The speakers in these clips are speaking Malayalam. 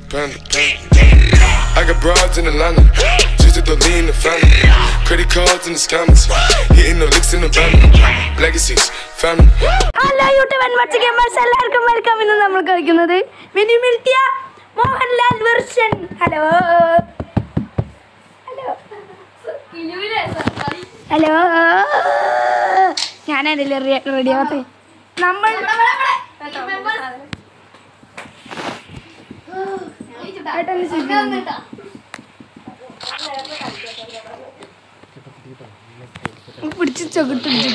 panda, panda. I got broads in Atlanta, just to throw me in the family. Credit cards in the scammers, hitting the licks in the van. Legacies, family. Hello YouTube unwatch gamers എല്ലാവർക്കും വെൽക്കം ഇന്ന് നമ്മൾ കളിക്കുന്നത് mini militia Mohanlal version hello hello hello ഞാനതിൽ റെഡി ആവട്ടെ നമ്മൾ ഏട്ടന് ശരിക്കും പിടിച്ച് ചൊകിട്ടിടിച്ചു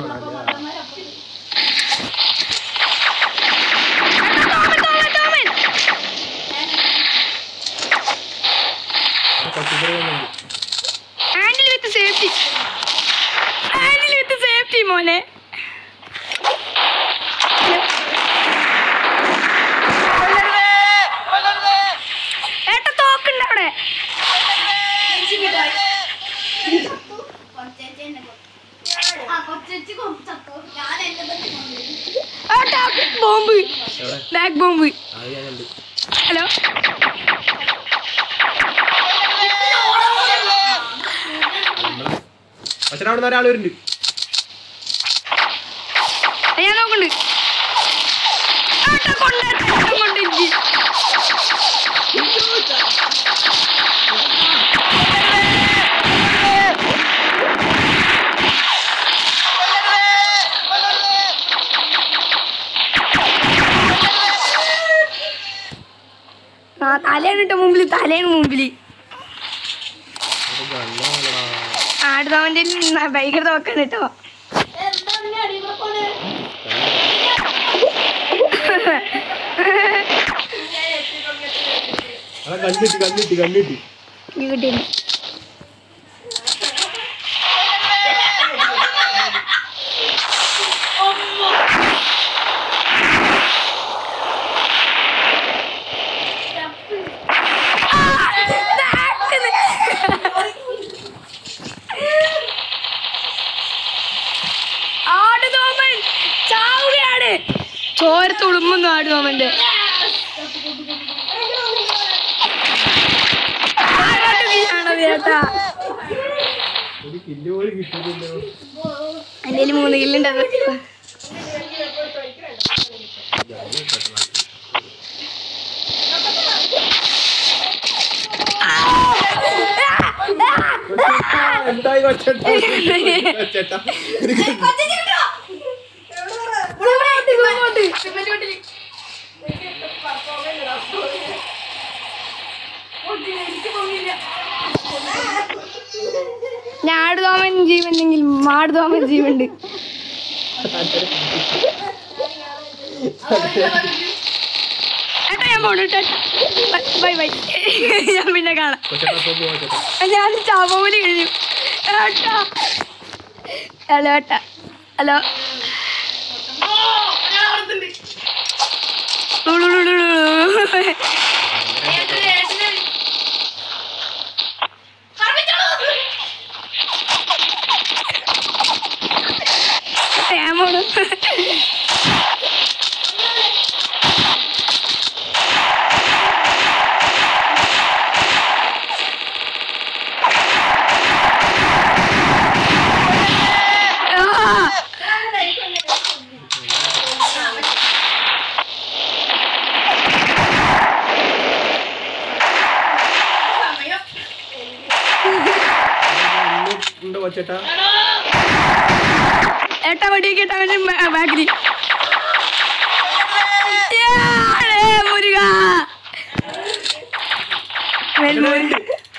handle with safety handle with safety മോനെ ഏട്ട തോക്കുണ്ട് അവിടെ ഏട്ടാ ബോംബ് ബാക്ക് ബോംബ് ഹലോ പക്ഷെ അവിടെ ഒരാൾ വരുന്നുണ്ട് ഞാൻ നോക്കണ്ട് ഏട്ടാ കൊണ്ടേട്ടാ കൊണ്ടെനിക്ക് ആ തലയാണ് കേട്ടോ മുമ്പില് തലയാണ് മുമ്പില് ആടുന്നവന്റെ ഭയങ്കര നോക്കാൻ കേട്ടോ അതാ കണ്ടിട്ട് കണ്ടിട്ട് കണ്ടിട്ട് ഈ കിട്ടിയില്ല ആടുതോമൻ ചാവുകയാണ് ചോര തുളുമ്പുന്നു ആടുതോമന്റെ ആണോ ചേട്ടാ ഒരു കില്ല് പോലും കിട്ടിയില്ലല്ലോ എൻ്റെ മൂന്ന് കില്ലുണ്ടത് എന്തായി കൊച്ചേട്ടാ കൊച്ചേട്ടാ ഞാടുതോമൻ ജീവനുണ്ടെങ്കിൽ മാടുതോമൻ ജീവനുണ്ട് ഏട്ടാ ഞാൻ പോണു ബൈ ബൈ ഞാൻ പിന്നെ കാണാം കൊച്ചേട്ടാ പോ പോ കൊച്ചേട്ടാ ഞാൻ ചാവൂലി കഴിഞ്ഞു ഏട്ടാ ഹലോ ഏട്ടാ ഹലോ ഞാൻ പോണു ആ ഉണ്ട് കൊച്ചേട്ടാ ഏട്ടാ വടിയൊക്കെ ഏട്ടാ അവന്റെ ബാക്കിൽ മുരുക വരുന്നു.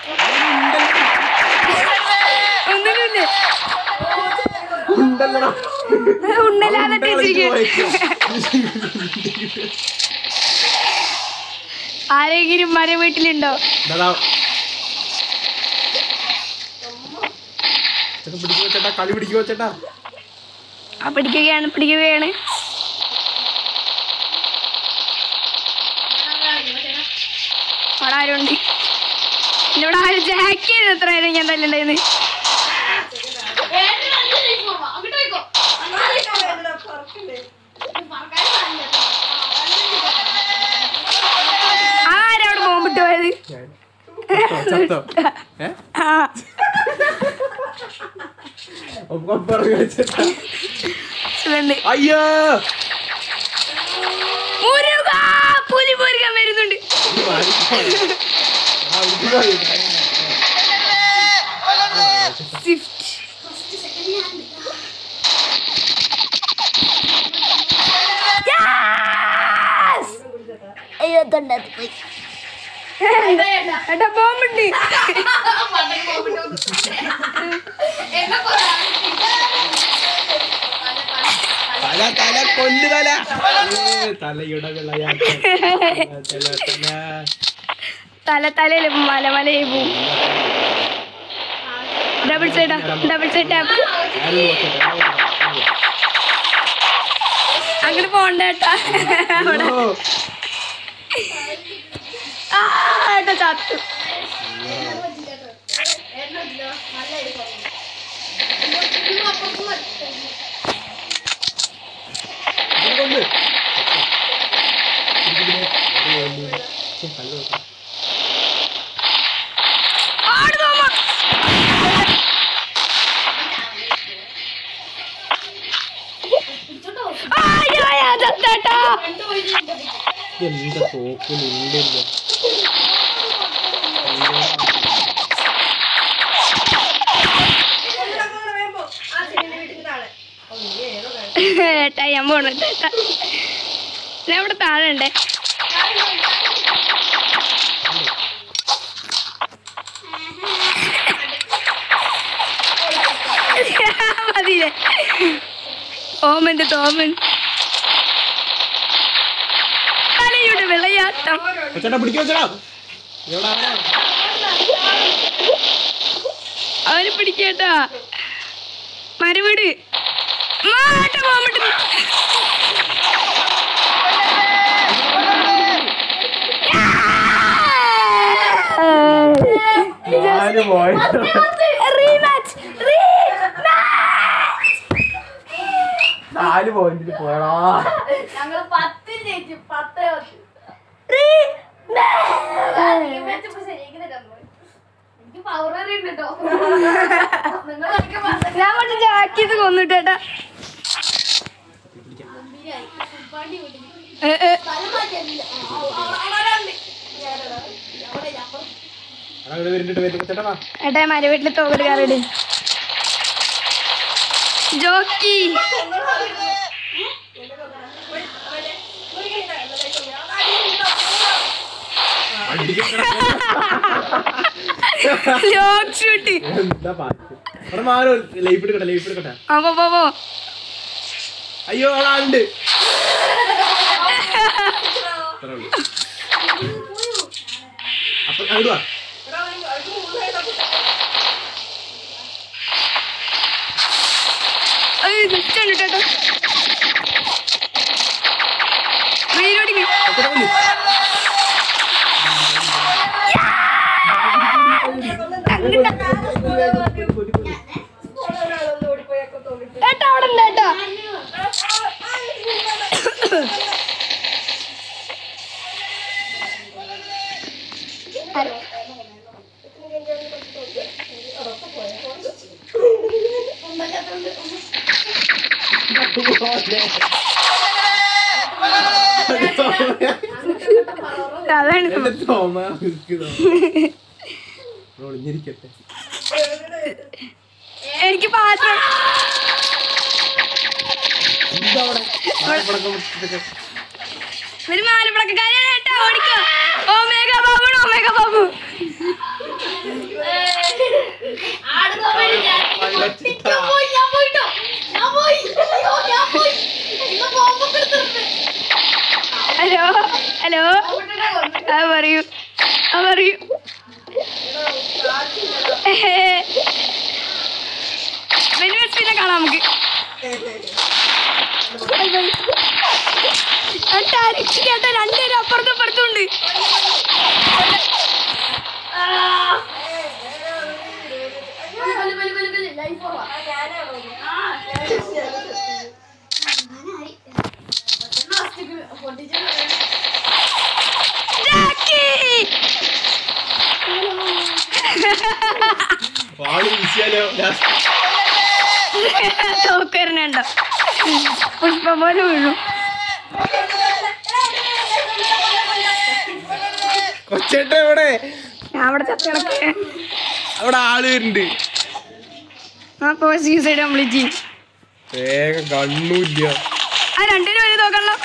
ഒന്നുമില്ലേ ഉണ്ടല്ലടാ ഉണ്ടല്ലാതെ ആരെങ്കിലും മര വീട്ടിലുണ്ടോ ദാ ചേട്ടാ പിടിക്കോ ചേട്ടാ കളി പിടിക്കോ ചേട്ടാ ആ പിടിക്കുകയാണ് പിടിക്കുകയാണ് അവിടെ ആരുണ്ട് എൻ്റെ ഇവിടെ ആരും ജാക്ക് ചെയ്ത് എത്ര നേരം ഞാൻ തല്ലുണ്ടായിരുന്നു ആരവിടെ ഞാൻ ചത്തോ ഏ ആ ഒപ്പം പറഞ്ഞു ചേട്ടാ ഇതുണ്ട്. അയ്യോ മുരുക പുലി മുരുകൻ വരുന്നുണ്ട് സ്വിഫ്റ്റ് Yes! അയ്യോ തൊണ്ടത്ത് പോയി ഏട്ടാ ബോംബുണ്ട് തല തല കൊല്ലു തല ഏ, തലയുടെ വിളയാട്ടം തല തല തല തലയിൽ മല മലയിൽ പോവും ഡബിൾ സൈഡാ ഡബിൾ സൈഡ് ടാപ്പ് ഞാനും നോക്കട്ടെ, ഞാൻ നോക്കട്ടെ. അങ്ങോട്ട് പോണ്ട ഏട്ടാ അവിടെ ഓ, ആ ഏട്ടാ ചത്തു ഇതിനെ കൊല്ല്. ഇതിനെ കൊല്ല്. ഛെ, കല്ല് നോക്ക്. ആട് തോമ അയ്യോ ഞാൻ ചത്തേട്ടാ ഇതെന്താ തോക്കിലുണ്ടല്ലോ ഏട്ടാ ഞാൻ പോണ ഏട്ടാ ഞാൻ ഇവിടെ താഴെ ഉണ്ടേ മതിയില്ലേ ഓമന്റെ തോമൻ തലയുടെ വിളയാട്ടം ചേട്ടാ പിടിക്കോ ചേട്ടാ എവിടെ ആരാ? അവന് പിടിക്കേട്ടാ മരവിട് മാട്ട പോമിട്ട് ഞാന് പോയി നാല് പോയിന്റിൽ പോയടാ ഞങ്ങള് പത്തിന് ജയിച്ചു പത്ത് എനിക്ക് പവർ അറിയുന്നുണ്ട് കേട്ടോ നിങ്ങൾ ഞാൻ കൊണ്ട് ജാക്കിയത് കൊന്നിട്ടേട്ടാ ഏ, ഏ. അവിടെ വരുന്നുണ്ട് വരുന്നുണ്ട് ചേട്ടാ വാ. ഏട്ടാ മരവീട്ടില് തോകട് കയറിട് ജോക്കി ലോക്ക് ഷൂട്ട് എന്താ പാട്ട് അവിടെ മാറോ ലൈഫ് എടുക്കട്ടെ ലൈഫ് എടുക്കട്ടെ ആ പോ പോ പോ അയ്യോ ആളുണ്ട് അത്രേ ഉള്ളൂ. അപ്പൊ അങ്ങോട്ട് വാ ഇഷ്ടമുണ്ട് കേട്ടോ വെയിലോടിക്ക് ചേട്ടാ കൊല്ല്. ഏട്ടാ അവിടെ ഉണ്ട് ഏട്ടാ അതാണ് എന്റെ തോമ നിൽക്കുന്നു. ഇവിടെ ഒളിഞ്ഞിരിക്കട്ടെ എനിക്ക് പാത്രം എന്താ അവിടെ വാഴപ്പടക്കം പൊട്ടിച്ചിട്ടൊക്കെ. ഒരു മാലപ്പടക്കാരാണ് ഏട്ടാ ഓടിക്കോ ഓമേഗ ബാബു ഓമേഗ ബാബു വള്ളച്ചിട്ട. ഞാൻ പോയി ഞാൻ പോയിട്ടോ ഞാൻ പോയി അയ്യോ ഞാൻ പോയി ഇന്ന് ബോംബൊക്കെ എടുത്തിട്ടുണ്ട് ഹലോ ഹലോ ആ പറയൂ ആ പറയൂ പിന്നെ കാണാം നമുക്ക് ബൈ ബൈ. ഏട്ടാ, രക്ഷിക്കേട്ടാ രണ്ടുപേരും അപ്പുറത്തും ഇപ്പുറത്തും ഉണ്ട് ലൈഫ് പോവാ പൊട്ടിച്ചു ജാക്കി തോറ്റിയാലോ ലാസ്റ്റ് തോക്കരണുണ്ടോ പുഷ്പ പോലെ വീഴും കൊച്ചേട്ട എവിടെ ഞാൻ അവിടെ ചത്തിടക്കെ അവിടെ ആള് വരുന്നുണ്ട് അപ്പൊ സൂസൈഡ് കംപ്ലീറ്റ് ചെയ്യും വേഗം കണ്ണൂല്ല ആ രണ്ടിനും വരെ നോക്കണല്ലോ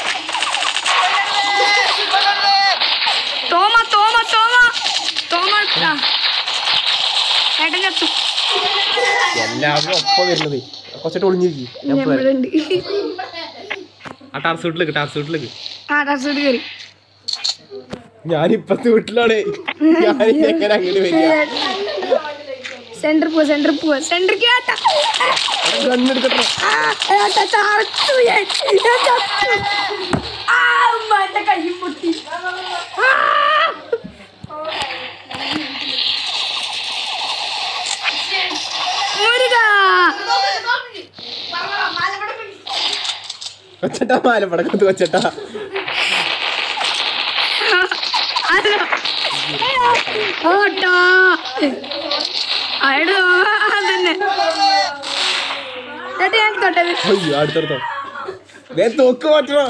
തോമ തോമ തോമ തോമ ആ. ഏട്ടൻ ചത്തു എല്ലാവരും ഒപ്പം വരുന്നത് കൊച്ചേട്ട ഒളിഞ്ഞിരിക്കും ഞാൻ ഇപ്പൊ വരാം. നമ്മളുണ്ട് ആ ടാർസ് വീട്ടിലേക്ക് ടാർസ് വീട്ടിലേക്ക് ആ ഡ്രസ്സോട് കയറി ഞാനിപ്പത്തെ വീട്ടിലാണ് ഞാൻ എങ്ങനെ അങ്ങോട്ട് വരിക സെന്റർ പോവാ സെന്റർ പോവാ സെന്റർ കേട്ടാ കണ്ണെടുക്കട്ടെ ആ, ഏട്ടാ, ചത്തു ഞാൻ. ഞാൻ ചത്തു. ആ, ഉമ്മ, എന്റെ കയ്യും പൊട്ടി. ആ. മുരുക കൊച്ചേട്ടാ മാല പടക്കത്ത് കൊച്ചേട്ടാ അത് ഓട്ടോ അയാള് അതന്നെ ചേട്ടാ ഞാൻ തൊട്ടത് അയ്യോ അടുത്തടുത്തോ വേ തോക്ക് മാറ്റണോ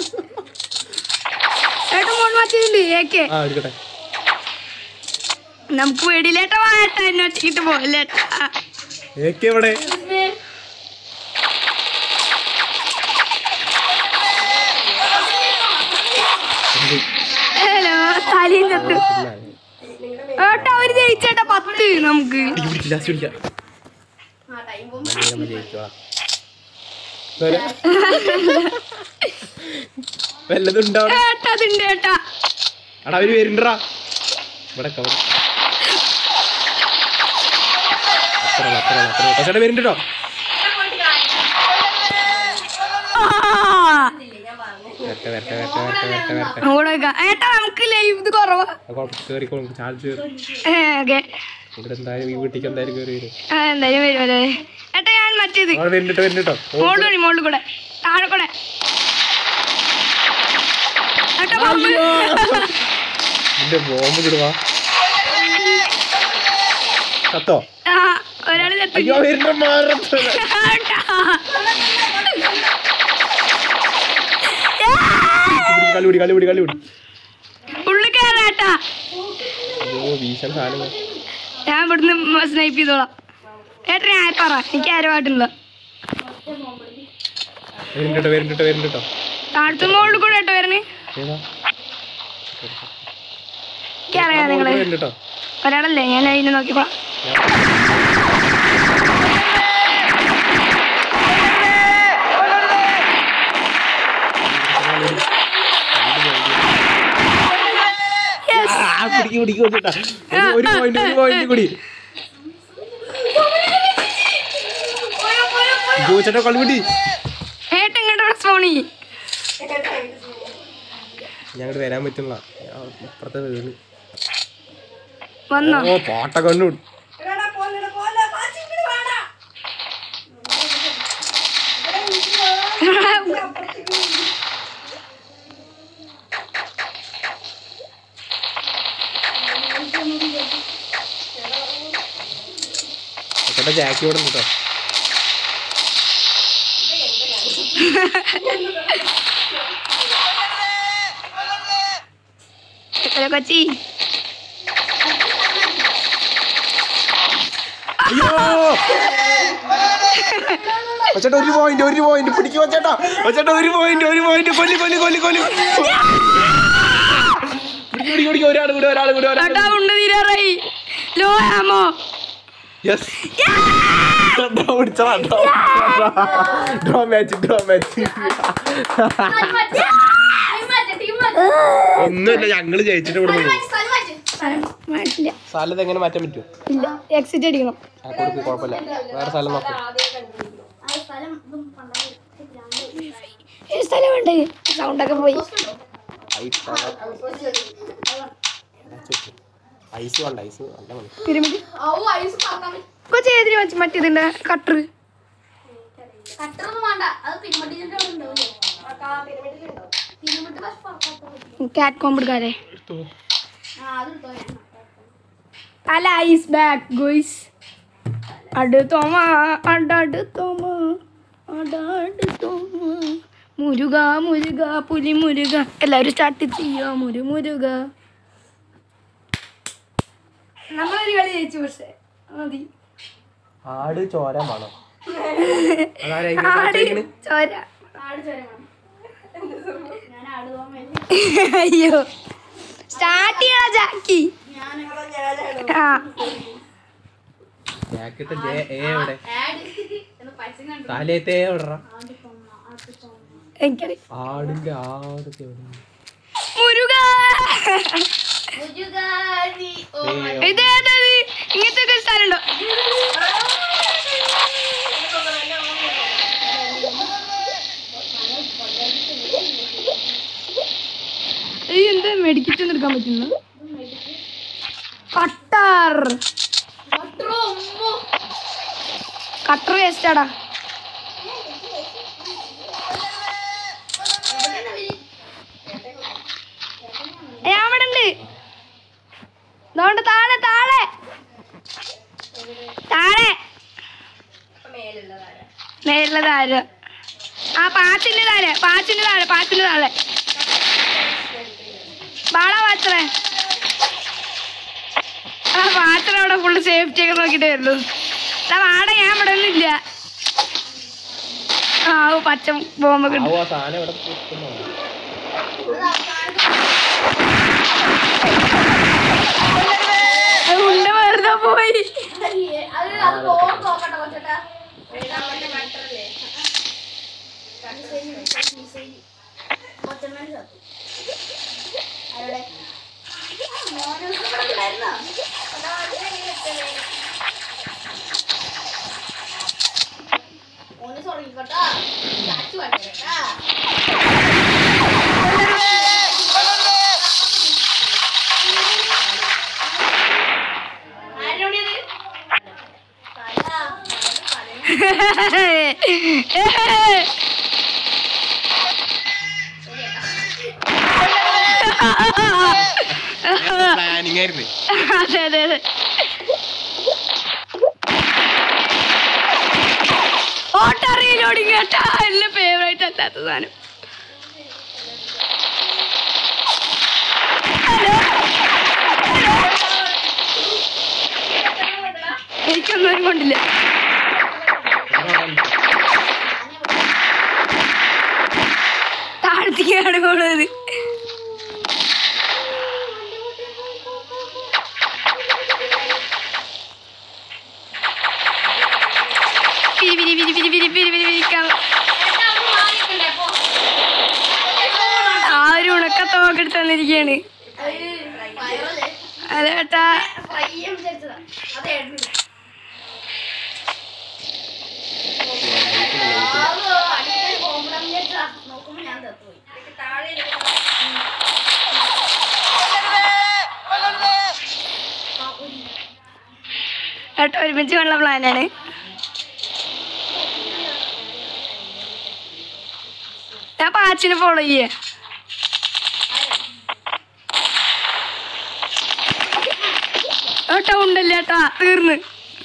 ഏട്ടൻ മോൺ മാറ്റിയിട്ടുണ്ട് ഏക്കെ ആ എടുക്കട്ടെ നമുക്ക് വീടിലേട്ട വാട്ട എന്നെ വെച്ചിട്ട് പോകല്ലേട്ടാ ഏക്കെ എവിടെ ഹലോ തലയും ചത്തു ഏട്ടാ അവര് ജയിച്ചേട്ടാ പത്ത് നമുക്ക് ലാസ്റ്റ് പിടിക്കാം നമ്മൾ ജയിച്ചോളാം വല്ലതും ഉണ്ടോ അവിടെ ഏട്ടാ അതിണ്ട് ഏട്ടാ എടാ അവര് വരുന്നുണ്ടാ ഇവിടെ കവർ അത്ര അത്ര അത്ര കൊച്ചേട്ട വരുന്നുണ്ടോ ആ. വരട്ടെ വരട്ടെ വരട്ടെ വരട്ടെ വരട്ടെ വരട്ടെ അങ്ങോട്ട് വെക്കാം. ഏട്ടാ നമുക്ക് ലൈവ് ഇത് കുറവാ കയറിക്കോളും ചാർജ് കയറി ഓക്കെ ഇവിടെ എന്തായാലും ഈ വീട്ടിലേക്ക് എന്തായാലും കയറി വരും എന്തായാലും വരുമല്ലേ ഏട്ടാ ഞാൻ മറ്റേത് അവിടെ വരുന്നുട്ടോ വരുന്നുട്ടോ മോളിൽ കൂടി മോളിൽ കൂടെ താഴെ കൂടെ ഏട്ടാ ബോംബ്. എന്റെ ബോംബ് കിടുവാ കത്തോ ആ ഒരാള് ചത്തു. അയ്യോ വരുന്ന മാറത്ത് ഏട്ടാ. കളിപിടി കളിപിടി കളിപിടി ഉള്ളിൽ കയറാട്ടാ അയ്യോ ഭീഷണ സാധനം ഞാൻ ഇവിടുന്ന് സ്നൈപ്പ് ചെയ്തോളാം ഏട്ടാ ഞാൻ പറ എനിക്ക് ആരും പാട്ടില്ല വരുന്നുട്ടോ വരുന്നുട്ടോ വരുന്നുട്ടോ താഴത്തെ മോളിൽ കൂടെ ഏട്ടാ വരണേ ഏതാ എനിക്കറിയാം നിങ്ങള് വരുന്നുട്ടോ ഒരാളല്ലേ ഞാൻ അതിനെ നോക്കിക്കോളാം Yes. ആ പിടിക്ക് പിടിക്ക് വെച്ചിട്ടാ ഒരു- ഒരു പോയിന്റ് ഒരു പോയിന്റ് കൂടി ജോച്ചേട്ടാ കളിപിടി ഏട്ടൻ ഇങ്ങോട്ട് റെസ്പോണ്ട് ചെയ്യും ഞങ്ങോട്ട് വരാൻ പറ്റുള്ള അപ്പുറത്തെ വീണ് വന്നോ ഓ പാട്ട കണ്ണു ചേട്ടാ ജാക്കി ഇവിടെ കേട്ടോ ഹലോ കൊച്ചി അയ്യോ ചേട്ടാ ഒരു പോയിന്റ് ഒരു പോയിന്റ് പിടിക്കുമോ ചേട്ടാ ചേട്ടാ ഒരു പോയിന്റ് ഒരു പോയിന്റ് കൊല്ലി കൊല്ലി കൊല്ലി കൊല്ലി പിടിക്ക് പിടിക്ക് പിടിക്ക് ഒരാൾ കൂടി ഒരാൾ കൂടി ഒരാൾ ഏട്ടാ ഉണ്ട് തീരാറായി ലോ ആമോ യെസ് പിടിച്ചതാ ഡ്രോ മാച്ച് ഡ്രോ മാച്ച് ഒന്നുമില്ല ഞങ്ങള് ജയിച്ചിട്ട് ഇവിടെ നിന്ന് മാറ്റില്ല സ്ഥലത്ത് എങ്ങനെ മാറ്റാൻ പറ്റുമോ ഇല്ല എക്സിറ്റ് അടിക്കണം ആ കൊടുക്ക് കുഴപ്പമില്ല വേറെ സ്ഥലം നോക്കാം ഏ, സ്ഥലമുണ്ട് സൗണ്ടൊക്കെ പോയി ഐസ് വേണ്ട ഐസ് നല്ല മതി പിരമിഡ് കൊച്ചി ഏതിന് വെച്ച് മറ്റേതിന്റെ കട്ടർ കട്ടറൊന്നും വേണ്ട അത് പിരിമട്ടിന്റെ അവിടെ ഉണ്ടാവില്ലേ പിരിമട്ട് പക്ഷെ പുറത്താത്ത കാറ്റ് കോമ്പ് എടുക്കാല്ലേ ആ അത് എടുത്തോ ഞാൻ അല്ല ഐസ് ബാക്ക് ഗോയ്സ് അടുത്തോമ അടടുത്തോമ അടടുത്തോമ മുരുക മുരുക പുലി മുരുക എല്ലാവരും സ്റ്റാർട്ട് ചെയ്യാ മുരു മുരുക നമ്മളൊരു കളി ജയിച്ചു പക്ഷേ മതി ആട് ചോര മണം ആട് ചോര ആട് ചോരമാണ് ഞാൻ ആട് പോകാൻ വേണ്ടി അയ്യോ സ്റ്റാർട്ട് ചെയ്യണ ജാക്കി ഞാൻ ആ ജാക്കറ്റ് എവിടെ ആഡ് എന്ന് പൈസ കണ്ടു തലേത്തേ എവിടെടാ ആട് തൊമ്മ ആട് തൊമ്മ എനിക്കറിയാം ആടിന്റെ ആടൊക്കെ എവിടെ മുരുക മുജുഗാരി ഓ ഇതേതത് ഇങ്ങനത്തെ ഒക്കെ സ്ഥലമുണ്ടോ ഈ എന്താ മെഡിക്കറ്റ് ഒന്നും എടുക്കാൻ പറ്റുന്നു കട്ടർ മത്രോ ഉമ്മോ കട്ടർ വേസ്റ്റാടാ ഞാൻ അവിടെ ഉണ്ട് അതുകൊണ്ട് താഴെ താഴെ താഴെ മേലുള്ള താഴെ ആ പാച്ചിന്റെ താഴെ പാച്ചിന്റെ താഴെ പാച്ചിന്റെ താഴെ ബാള പാച്ചറേ ആ പാച്ചറ അവിടെ ഫുള്ള് സേഫ്റ്റി ഒക്കെ നോക്കിട്ട് വരുള്ളൂ ആ വാട ഞാൻ ഇവിടെ ഒന്നും ഇല്ല ആ ഓ, പച്ച ബോംബൊക്കെ ഉണ്ട് ആവോ ആ സാധനം ഇവിടെ കുത്തുന്നോ അത് ഉണ്ട വെറുതെ പോയി അത് അത് പോകാൻ നോക്കട്ടെ കൊച്ചേട്ടാ കൊച്ചമ്മേനെ ചത്തു അവിടെ മോനെ ഉണ്ടായിരുന്നോ ഓന് തുടങ്ങിക്കോട്ടാ ചാച്ചു കണ്ടേട്ടാ ആരോടിയത് പ്ലാനിങ് ആയിരുന്നു അതെ അതെ അതെ ഓട്ടറിയിലോടിങ് കേട്ടാ എന്റെ ഫേവറേറ്റ് അല്ലാത്ത സാധനം ഹലോ എനിക്കൊന്നും കൊണ്ടില്ല താഴ്ത്തിക്കാണ് പോണത് പിരി പിരി പിരി പിരി പിരി പിരി പിരി പിരിക്കാം ആ ഒരു ഉണക്കത്തോക്കെ എടുത്ത് തന്നിരിക്കുകയാണ് അതെ ഏട്ടാ നോക്കുമ്പോ ഞാൻ തത്തുപോയി ഏട്ടാ ഒരുമിച്ച് വേണ്ട പ്ലാനാണ് ഞാൻ പാച്ചിനെ ഫോളോ ചെയ്യേ ഏട്ടാ ഉണ്ടല്ലേ ഏട്ടാ തീർന്ന്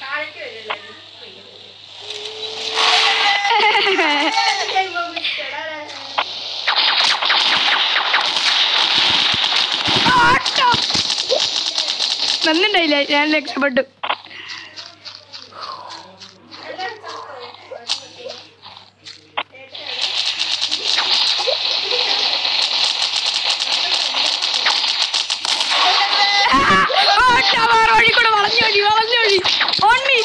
ആട്ടോ. നന്നുണ്ടായില്ല ഞാൻ രക്ഷപ്പെട്ടു വഴി കൂടെ വളഞ്ഞൊഴി വളഞ്ഞൊഴി ഓൺ മീ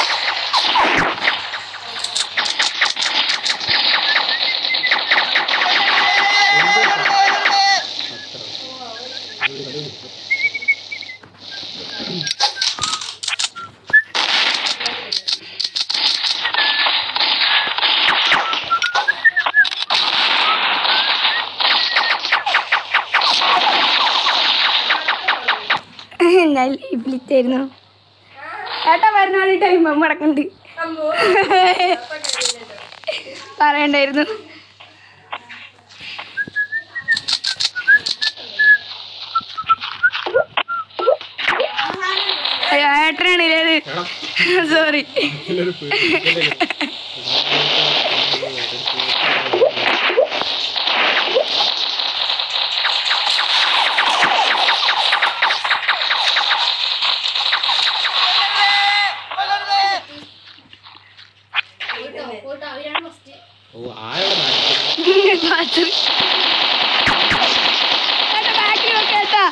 ഞാൻ ലീവിലിട്ടായിരുന്നു ഏട്ടാ വരുന്ന ടൈം മുടക്കുന്നുണ്ട് പറയണ്ടായിരുന്നു ഏട്ടനാണ് ഇതേത് സോറി പോയിട്ടോ പോയിട്ടോ അവരാണ് ഫസ്റ്റ് ഓ ആരുടെ നാട്ടിൽ ബാക്കിൽ നോക്കേട്ടാ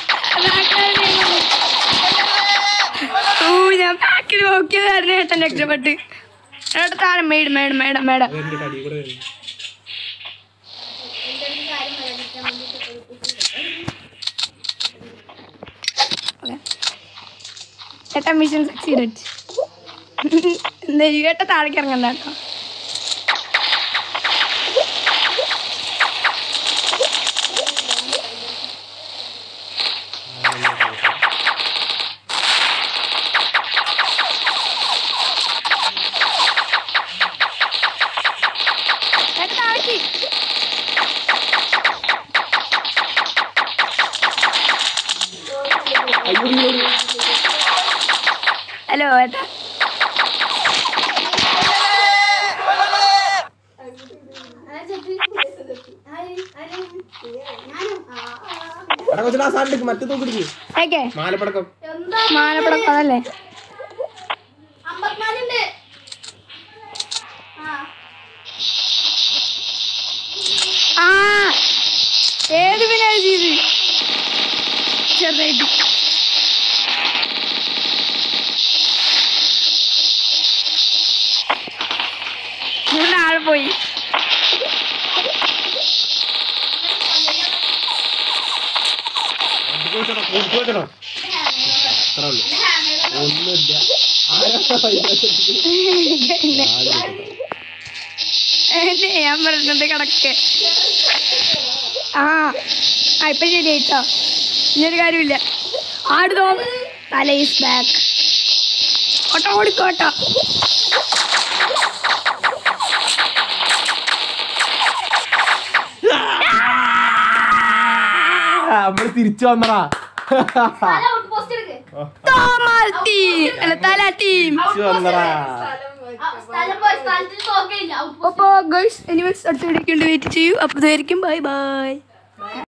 ഓ ഞാൻ ബാക്കിൽ നോക്കിയതായിരുന്നു ഏട്ടൻ രക്ഷപ്പെട്ട് ഏട്ടാ താരം മേഡ് മേഡ് മേഡം മേഡം എന്റെ കടി കൂടെ വരുന്നു. എന്തെങ്കിലും കാര്യം പറയാതിരിക്കാൻ വേണ്ടിയിട്ട് ഏട്ടാ മിഷൻ സക്സീഡ് എന്താ ഏട്ടാ താഴേക്ക് ഇറങ്ങണ്ട കേട്ടോ ഏട്ടാ താഴേക്ക് അയ്യോ, അയ്യോ, അയ്യോ. ഹലോ ഏട്ടാ എടാ കൊച്ചിന് ആ സാധനം എടുക്ക്, മറ്റേ തൂക്കിടിക്ക് ഓക്കെ മാലപ്പടക്കം എന്താ മാനപ്പടക്കം അതല്ലേ അമ്പത്തിനാലുണ്ട് ആ ആ ഏത് പിന്നെ ചെയ്ത് ചെറുതായിട്ട് ഇവിടെ ആള് പോയി കൊടുക്ക് വെച്ചോടാ, കൊടുക്ക് വെച്ചോടാ. അത്രേ ഉള്ളൂ. ഒന്നുമില്ല ആരാ പൈസ എന്നെ എന്നെ ഞാൻ പറഞ്ഞത് കിടക്ക് ആ ആ ഇപ്പൊ ശരിയായിട്ടോ ഇനിയൊരു കാര്യമില്ല ആട് തോന്നു തല ഈസ് ബാക്ക് ഓട്ടോ ഓടിക്കോട്ടോ നമ്മള് തിരിച്ചു വന്നടാ തല ഔട്ട് പോസ്റ്റ് എടുക്ക് തോമസ് ടീം അല്ല തല ടീം തിരിച്ചു വന്നടാ ആ, സ്ഥലം പോയി സ്ഥലത്തിൽ തോക്കയില്ല ഔട്ട് അപ്പോൾ ഗൈസ് എനിവേസ് അടുത്ത വീഡിയോക്ക് വേണ്ടി വെയിറ്റ് ചെയ്യൂ അപ്പോൾ ഇതായിരിക്കും ബൈ ബൈ